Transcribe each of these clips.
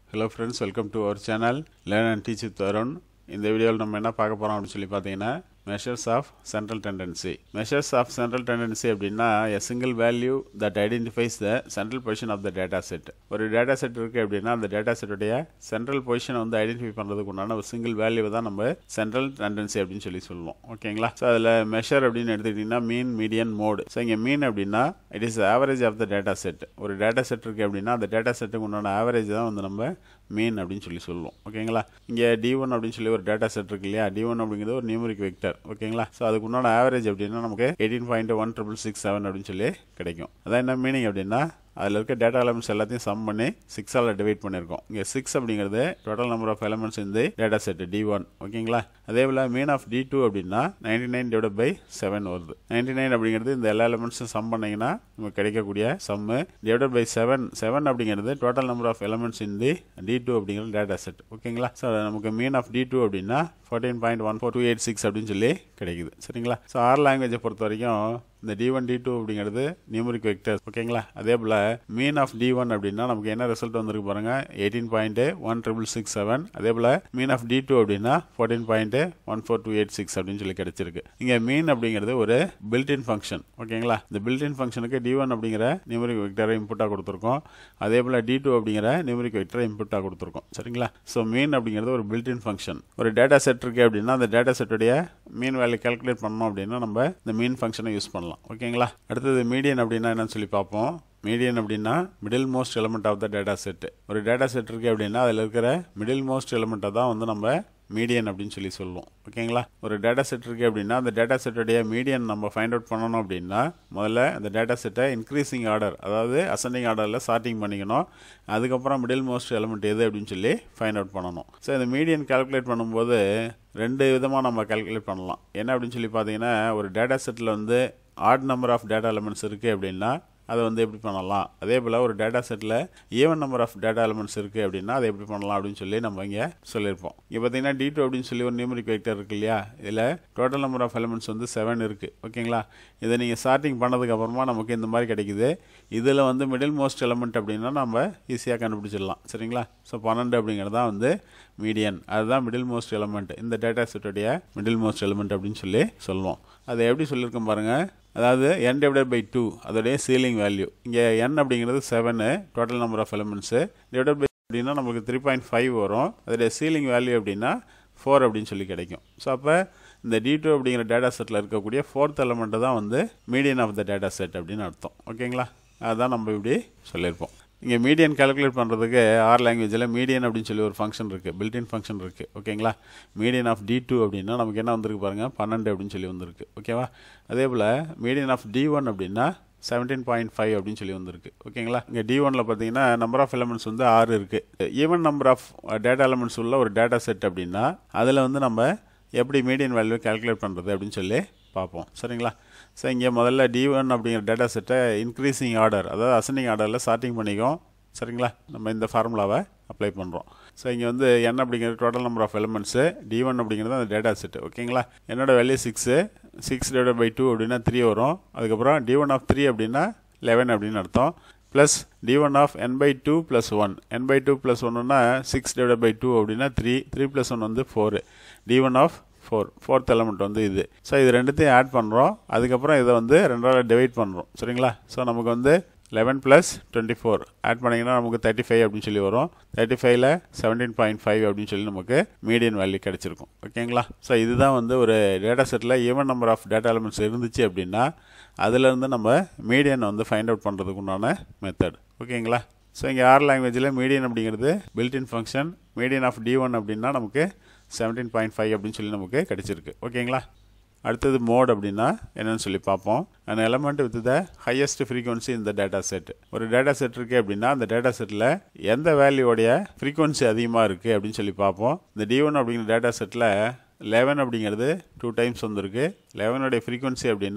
hello friends welcome to our channel learn and teach with Arun இந்த வீடியோவில் நம்ம என்ன பார்க்க போகிறோம் அப்படின்னு சொல்லி பார்த்தீங்கன்னா measures of central tendency measures of central tendency அப்படின்னா a single value that identifies the central position of the data set ஒரு டேட்டா செட் இருக்குது அப்படின்னா அந்த டேட்டா செட்டுடைய சென்ட்ரல் பொசிஷனை வந்து ஐடென்டிஃபை பண்ணுறதுக்கு உண்டான ஒரு சிங்கிள் வேல்யூவை தான் நம்ம சென்ட்ரல் டெண்டன்சி அப்படின்னு சொல்லி சொல்லுவோம் ஓகேங்களா ஸோ அதில் மெஷர் அப்படின்னு எடுத்துக்கிட்டிங்கன்னா மீன் மீடியன் மோடு ஸோ இங்கே மீன் அப்படின்னா it is average of the data set ஒரு டேட்டா செட் இருக்குது அப்படின்னா அந்த டேட்டா செட்டுக்கு உண்டான ஆவரேஜ் தான் வந்து நம்ம மீன் அப்படின்னு சொல்லி சொல்லுவோம் ஓகேங்களா இங்கே டி ஒன் அப்படின்னு சொல்லி ஒரு டேட்டா செட் இருக்கு இல்லையா டி ஒன் அப்படிங்கிறது ஒரு நியூமரிக் வெக்டர் ஓகேங்களா ஸோ அதுக்கு உண்டான ஆவரேஜ் அப்படின்னா நமக்கு eighteen point one triple six seven அப்படின்னு சொல்லி கிடைக்கும் அதான் என்ன மீனிங் அப்படின்னா அதில் இருக்க டேட்டா எலமெண்ட்ஸ் எல்லாத்தையும் சம் பண்ணி சிக்ஸால் டிவைட் பண்ணியிருக்கோம் இங்கே சிக்ஸ் அப்படிங்கிறது டோட்டல் நம்பர் ஆஃப் எலமெண்ட்ஸ் இந்த டேட்டா செட் டி ஒன் ஓகேங்களா அதே போல் மீன் ஆஃப் டி டூ அப்படின்னா ninety nine divide by seven வருது நைன்டி நைன் அப்படிங்கிறது இந்த எல்லா எலமெண்ட்ஸும் சம் பண்ணிங்கன்னா நமக்கு கிடைக்கக்கூடிய sum divide by seven seven அப்படிங்கிறது total number of elements in the T two அப்படிங்கிற டேட்டா செட் ஓகேங்களா ஸோ நமக்கு மீன் ஆஃப் டி டூ அப்படின்னா fourteen point one four two eight six அப்படின்னு சொல்லி கிடைக்குது சரிங்களா ஸோ ஆர் லாங்குவேஜை பொறுத்த வரைக்கும் இந்த டி ஒன் டி டூ அப்படிங்கிறது நியூமரிக் வெக்டர் ஓகேங்களா அதே போல் மீன் ஆஃப் டி ஒன் அப்படின்னா நமக்கு என்ன ரிசல்ட் வந்திருக்கு பாருங்க eighteen point one triple six seven அதே போல் மீன் ஆஃப் டி டூ அப்படின்னா fourteen point one four two eight six அப்படின்னு சொல்லி கிடைச்சிருக்கு இங்கே மீன் அப்படிங்கிறது ஒரு பில்டின் ஃபங்க்ஷன் ஓகேங்களா இந்த பில்டின் ஃபங்க்ஷனுக்கு டி ஒன் அப்படிங்கிற நியூமரிக் வெக்டரை இன்புட்டாக கொடுத்துருக்கோம் அதே போல் டி டூ அப்படிங்கிற நியூமரிக் வெக்டரை இன்புட்டாக கொடுத்துருக்கோம் சரிங்களா ஸோ மீன் அப்படிங்கிறது ஒரு பில்டின் ஃபங்க்ஷன் ஒரு டேட்டா செட் இருக்கு அப்படின்னா அந்த டேட்டா செட்டுடைய மீன் வேல்யூ கால்குலேட் பண்ணோம் அப்படின்னா நம்ம இந்த மீன் ஃபங்க்ஷனை யூஸ் பண்ணலாம் ஓகேங்களா அடுத்தது மீடியன் அப்படின்னா என்னன்னு சொல்லி பார்ப்போம் மீடியன் அப்படின்னா middle most element of the data set ஒரு டேட்டா செட் இருக்கு அப்படின்னா அதில் இருக்கிற மிடில் மோஸ்ட் எலமெண்ட்டை தான் வந்து நம்ம மீடியன் அப்படின்னு சொல்லி சொல்லுவோம் ஓகேங்களா ஒரு டேட்டா செட் இருக்கு அப்படின்னா அந்த டேட்டா செட்டுடைய மீடியன் நம்ம ஃபைண்ட் அவுட் பண்ணணும் அப்படின்னா முதல்ல அந்த டேட்டா செட்டை இன்க்ரீசிங் ஆர்டர் அதாவது அசெண்டிங் ஆர்டரில் ஸ்டார்டிங் பண்ணிக்கணும் அதுக்கப்புறம் மிடில் மோஸ்ட் எலமெண்ட் எது அப்படின்னு சொல்லி ஃபைண்ட் அவுட் பண்ணணும் ஸோ இந்த மீடியன் கால்குலேட் பண்ணும்போது ரெண்டு விதமாக நம்ம கால்குலேட் பண்ணலாம் என்ன அப்படின்னு சொல்லி பார்த்தீங்கன்னா ஒரு டேட்டா செட்டில் வந்து odd number of data elements இருக்குது அப்படின்னா அதை வந்து எப்படி பண்ணலாம் அதே போல் ஒரு டேட்டா செட்டில் even number of data elements இருக்குது அப்படின்னா அதை எப்படி பண்ணலாம் அப்படின்னு சொல்லி நம்ம இங்கே சொல்லியிருப்போம் இங்கே பார்த்தீங்கன்னா டி டூ அப்படின்னு சொல்லி ஒரு நியூமரிக் வெக்டர் இருக்கு இல்லையா இதில் டோட்டல் நம்பர் ஆஃப் எலமெண்ட்ஸ் வந்து செவன் இருக்குது ஓகேங்களா இதை நீங்கள் ஸ்டார்டிங் பண்ணதுக்கு அப்புறமா நமக்கு இந்த மாதிரி கிடைக்குது இதில் வந்து மிடில் மோஸ்ட் எலமெண்ட் அப்படின்னா நம்ம ஈஸியாக கண்டுபிடிச்சிடலாம் சரிங்களா ஸோ பன்னெண்டு அப்படிங்கிறது தான் வந்து மீடியன் அதுதான் மிடில் மோஸ்ட் எலமெண்ட் இந்த டேட்டா செட்டுடைய மிடில் மோஸ்ட் எலமெண்ட் அப்படின்னு சொல்லி சொல்லுவோம் அதை எப்படி சொல்லியிருக்கோம் பாருங்கள் அதாவது என் டிவைடட் பை டூ அதோடைய சீலிங் வேல்யூ இங்கே என் அப்படிங்கிறது seven total number of elements divided by அப்படின்னா நமக்கு த்ரீ பாயிண்ட் ஃபைவ் வரும் அதோடைய சீலிங் வேல்யூ அப்படின்னா ஃபோர் அப்படின்னு சொல்லி கிடைக்கும் ஸோ அப்போ இந்த டி டூ அப்படிங்கிற டேட்டா செட்டில் இருக்கக்கூடிய ஃபோர்த் எலமெண்ட்டு தான் வந்து median of the data set அப்படின்னு அர்த்தம் ஓகேங்களா அதுதான் நம்ம இப்படி சொல்லியிருப்போம் இங்கே மீடியன் கால்குலேட் பண்ணுறதுக்கு ஆர் லாங்குவேஜில் மீடியன் அப்படின்னு சொல்லி ஒரு ஃபங்க்ஷன் இருக்குது பில்டின் ஃபங்க்ஷன் இருக்குது ஓகேங்களா மீடியன் ஆஃப் டி டூ அப்படின்னா நமக்கு என்ன வந்திருக்கு பாருங்கள் பன்னெண்டு அப்படின்னு சொல்லி வந்திருக்கு ஓகேவா அதே போல் மீடியன் ஆஃப் டி ஒன் அப்படின்னா செவன்டீன் பாயிண்ட் ஃபைவ் அப்படின்னு சொல்லி வந்திருக்கு ஓகேங்களா இங்கே டி ஒனில் பார்த்தீங்கன்னா நம்பர் ஆஃப் எலமெண்ட்ஸ் வந்து ஆறு இருக்குது even number of data elements உள்ள ஒரு டேட்டா செட் அப்படின்னா அதில் வந்து நம்ம எப்படி மீடியன் வேல்யூ கால்குலேட் பண்ணுறது அப்படின்னு சொல்லி பார்ப்போம் சரிங்களா ஸோ இங்கே முதல்ல டி ஒன் அப்படிங்கிற டேட்டா செட்டை இன்க்ரீசிங் ஆர்டர் அதாவது அசனிங் ஆர்டரில் ஸ்டார்டிங் பண்ணிக்கும் சரிங்களா நம்ம இந்த ஃபார்முலாவை அப்ளை பண்ணுறோம் ஸோ இங்கே வந்து என் அப்படிங்கிறது total number of elements T one அப்படிங்கிறது அந்த டேட்டா செட்டு ஓகேங்களா என்னோட value six six divide by two அப்படின்னா த்ரீ வரும் அதுக்கப்புறம் டி ஒன் ஆஃப் த்ரீ அப்படின்னா லெவன் அப்படின்னு அர்த்தம் plus T one of N by two plus one N by two plus ஒன்றுனா சிக்ஸ் டிவைட் பை டூ அப்படின்னா த்ரீ த்ரீ ப்ளஸ் ஒன் வந்து four T one of four fourth element வந்து இது so இது ரெண்டுத்தையும் ஆட் பண்ணுறோம் அதுக்கப்புறம் இதை வந்து ரெண்டாவது டிவைட் பண்ணுறோம் சரிங்களா ஸோ நமக்கு வந்து eleven plus twenty four add பண்ணிங்கன்னா நமக்கு தேர்ட்டி ஃபைவ் அப்படின்னு சொல்லி வரும் தேர்ட்டி ஃபைவ்ல செவன்டீன் பாயிண்ட் ஃபைவ் அப்படின்னு சொல்லி நமக்கு மீடியன் வேல்யூ கிடச்சிருக்கும் ஓகேங்களா ஸோ இதுதான் வந்து ஒரு டேட்டா செட்டில் even number of data elements இருந்துச்சு அப்படின்னா அதுலேருந்து நம்ம மீடியன் வந்து ஃபைண்ட் அவுட் பண்ணுறதுக்கு உண்டான மெத்தட் ஓகேங்களா ஸோ இங்கே ஆர் லாங்குவேஜில் மீடியன் அப்படிங்கிறது built in function median of T one அப்படின்னா நமக்கு செவன்டீன் பாயிண்ட் ஃபைவ் அப்படின்னு சொல்லி நமக்கு கிடச்சிருக்கு ஓகேங்களா அடுத்தது மோட் அப்படின்னா என்னன்னு சொல்லி பார்ப்போம் and element with the highest frequency இந்த டேட்டா செட் ஒரு டேட்டா செட் இருக்குது அப்படின்னா அந்த டேட்டா செட்டில் எந்த வேல்யூடைய ஃப்ரீக்வன்சி அதிகமாக இருக்குது அப்படின்னு சொல்லி பார்ப்போம் இந்த டி ஒன் அப்படிங்கிற டேட்டா செட்டில் லெவன் அப்படிங்கிறது டூ டைம்ஸ் வந்திருக்கு லெவனுடைய ஃப்ரீக்வன்சி அப்படின்னா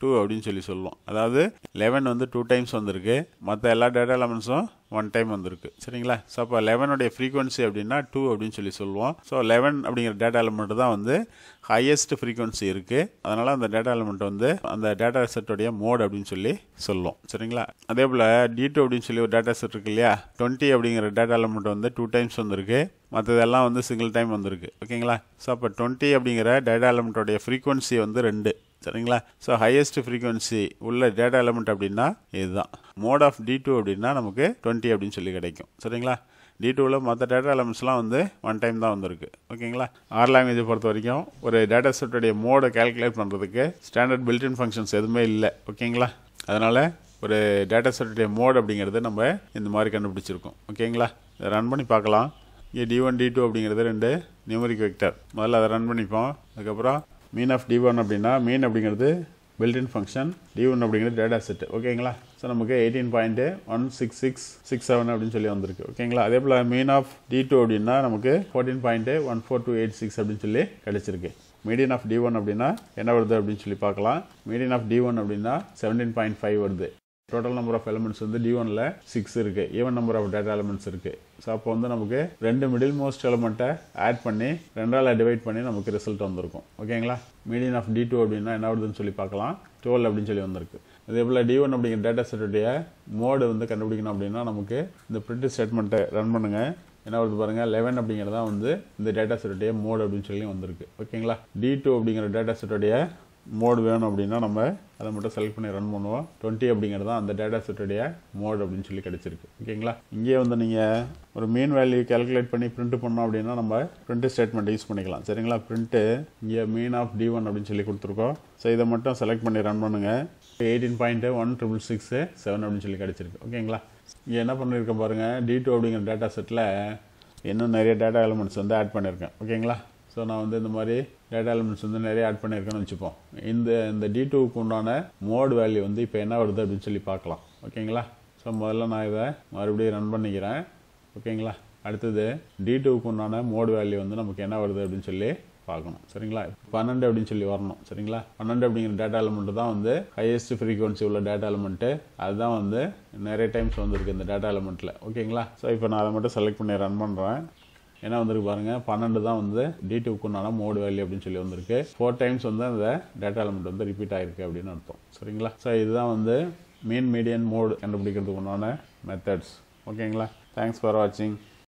டூ அப்படின்னு சொல்லி சொல்லுவோம் அதாவது லெவன் வந்து டூ டைம்ஸ் வந்திருக்கு மற்ற எல்லா டேட்டா எலமெண்ட்ஸும் ஒன் டைம் வந்திருக்கு சரிங்களா ஸோ அப்போ லெவனுடைய ஃப்ரீக்வன்சி அப்படின்னா டூ அப்படின்னு சொல்லி சொல்லுவோம் ஸோ லெவன் அப்படிங்கிற டேட்டா எலமெண்ட் தான் வந்து ஹையஸ்ட் ஃப்ரீக்வன்சி இருக்குது அதனால் அந்த டேட்டா எலமெண்ட் வந்து அந்த டேட்டா செட்டோடைய மோட் அப்படின்னு சொல்லி சொல்லுவோம் சரிங்களா அதே போல் டி டூ அப்படின்னு சொல்லி ஒரு டேட்டா செட் இருக்கு இல்லையா டுவெண்ட்டி அப்படிங்கிற டேட்டா எலமெண்ட் வந்து டூ டைம்ஸ் வந்திருக்கு மற்றதெல்லாம் வந்து சிங்கிள் டைம் வந்திருக்கு ஓகேங்களா ஸோ அப்போ டுவெண்ட்டி அப்படிங்கிற டேட்டா எலமெண்ட்டோடைய ஃப்ரீக்வன்சி வந்து ரெண்டு சரிங்களா ஸோ ஹையஸ்ட் ஃப்ரீக்வன்சி உள்ள டேட்டா எலமெண்ட் அப்படின்னா இதுதான் மோட் ஆஃப் டி டூ அப்படின்னா நமக்கு டுவெண்ட்டி அப்படின்னு சொல்லி கிடைக்கும் சரிங்களா டி டூவில் மற்ற டேட்டா எலமெண்ட்ஸ்லாம் வந்து ஒன் டைம் தான் வந்திருக்கு ஓகேங்களா ஆர் லாங்குவேஜை பொறுத்த வரைக்கும் ஒரு டேட்டா செட்டுடைய மோடை கால்குலேட் பண்ணுறதுக்கு ஸ்டாண்டர்ட் பில்டின் ஃபங்க்ஷன்ஸ் எதுவுமே இல்லை ஓகேங்களா அதனால் ஒரு டேட்டா செட்டுடைய மோட் அப்படிங்கிறது நம்ம இந்த மாதிரி கண்டுபிடிச்சிருக்கோம் ஓகேங்களா இதை ரன் பண்ணி பார்க்கலாம் இங்கே டி ஒன் டி டூ அப்படிங்கிறது ரெண்டு நியூமரிக் வெக்டர் முதல்ல அதை ரன் பண்ணிப்போம் அதுக்கப்புறம் மீன் ஆஃப் டி ஒன் அப்படின்னா மீன் அப்படிங்கிறது பில்டின் ஃபங்க்ஷன் டி ஒன் அப்படிங்கிறது டேட்டா செட் ஓகேங்களா ஸோ நமக்கு eighteen point one six six six seven அப்படின்னு சொல்லி வந்திருக்கு ஓகேங்களா அதே போல் மீன் ஆஃப் டி டூ அப்படின்னா நமக்கு fourteen point one four two eight six அப்படின்னு சொல்லி கிடச்சிருக்கு மீடியன் ஆஃப் டி ஒன் அப்படின்னா என்ன வருது அப்படின்னு சொல்லி பார்க்கலாம் மீடியன் ஆஃப் டி ஒன் அப்படின்னா செவன்டீன் பாயிண்ட் ஃபைவ் வருது டோட்டல் நம்பர் ஆஃப் எலிமெண்ட்ஸ் வந்து டி ஒனில் சிக்ஸ் இருக்குது even number of data elements இருக்குது ஸோ அப்போ வந்து நமக்கு ரெண்டு மிடில் மோஸ்ட் எலிமெண்ட்டை ஆட் பண்ணி ரெண்டால் டிவைட் பண்ணி நமக்கு ரிசல்ட் வந்திருக்கும் ஓகேங்களா மீடியன் ஆஃப் டி டூ அப்படின்னா என்ன வருதுன்னு சொல்லி பார்க்கலாம் டுவெல் அப்படின்னு சொல்லி வந்திருக்கு அதே போல் டி ஒன் அப்படிங்கிற டேட்டா செட்டுடைய மோடு வந்து கண்டுபிடிக்கணும் அப்படின்னா நமக்கு இந்த பிரிண்ட் ஸ்டேட்மெண்ட்டை ரன் பண்ணுங்கள் என்ன வருது பாருங்கள் லெவன் அப்படிங்கிறது தான் வந்து இந்த டேட்டா செட்டுடைய மோடு அப்படின்னு சொல்லி வந்திருக்கு ஓகேங்களா டி டூ அப்படிங்கிற டேட்டா செட்டுடைய மோடு வேணும் அப்படின்னா நம்ம அதை மட்டும் செலக்ட் பண்ணி ரன் பண்ணுவோம் டுவெண்ட்டி அப்படிங்கிறது தான் அந்த டேட்டா செட்டுடைய மோட் அப்படின்னு சொல்லி கிடச்சிருக்கு ஓகேங்களா இங்கே வந்து நீங்கள் ஒரு மீன் வேல்யூ கேல்குலேட் பண்ணி பிரிண்ட் பண்ணோம் அப்படின்னா நம்ம பிரிண்ட் ஸ்டேட்மெண்ட் யூஸ் பண்ணிக்கலாம் சரிங்களா பிரிண்ட்டு இங்கே மீன் ஆஃப் டி ஒன் அப்படின்னு சொல்லி கொடுத்துருக்கோம் ஸோ இதை மட்டும் செலக்ட் பண்ணி ரன் பண்ணுங்கள் eighteen point one triple six seven அப்படின்னு சொல்லி கிடச்சிருக்கு ஓகேங்களா இங்கே என்ன பண்ணியிருக்கேன் பாருங்கள் டி டூ அப்படிங்கிற டேட்டா செட்டில் இன்னும் நிறைய டேட்டா எலிமெண்ட்ஸ் வந்து ஆட் பண்ணியிருக்கேன் ஓகேங்களா ஸோ நான் வந்து இந்த மாதிரி டேட்டா எலிமெண்ட்ஸ் வந்து நிறைய ஆட் பண்ணியிருக்கேன்னு வச்சுப்போம் இந்த இந்த டி டூக்கு உண்டான மோட் வேல்யூ வந்து இப்போ என்ன வருது அப்படின்னு சொல்லி பார்க்கலாம் ஓகேங்களா ஸோ முதல்ல நான் இதை மறுபடியும் ரன் பண்ணிக்கிறேன் ஓகேங்களா அடுத்தது டி டூக்கு உண்டான மோட் வேல்யூ வந்து நமக்கு என்ன வருது அப்படின்னு சொல்லி பார்க்கணும் சரிங்களா பன்னெண்டு அப்படின்னு சொல்லி வரணும் சரிங்களா பன்னெண்டு அப்படிங்கிற டேட்டா எலிமெண்ட் தான் வந்து ஹையஸ்ட் ஃப்ரீக்வன்சி உள்ள டேட்டா எலிமெண்ட்டு அதுதான் வந்து நிறைய டைம்ஸ் வந்திருக்கு இந்த டேட்டா எலிமெண்ட்டில் ஓகேங்களா ஸோ இப்போ நான் அதை மட்டும் செலக்ட் பண்ணி ரன் பண்ணுறேன் என்ன வந்திருக்கு பாருங்க பன்னெண்டு தான் வந்து டி டூக்குண்டான மோடு வேல்யூ அப்படின்னு சொல்லி வந்திருக்கு ஃபோர் டைம்ஸ் வந்து அந்த டேட்டா எலிமெண்ட் வந்து ரிப்பீட் ஆயிருக்கு அப்படின்னு அர்த்தம் சரிங்களா ஸோ இதுதான் வந்து மீன் மீடியன் மோடு கண்டுபிடிக்கிறதுக்கு உண்டான மெத்தட்ஸ் ஓகேங்களா தேங்க்ஸ் ஃபார் வாட்சிங்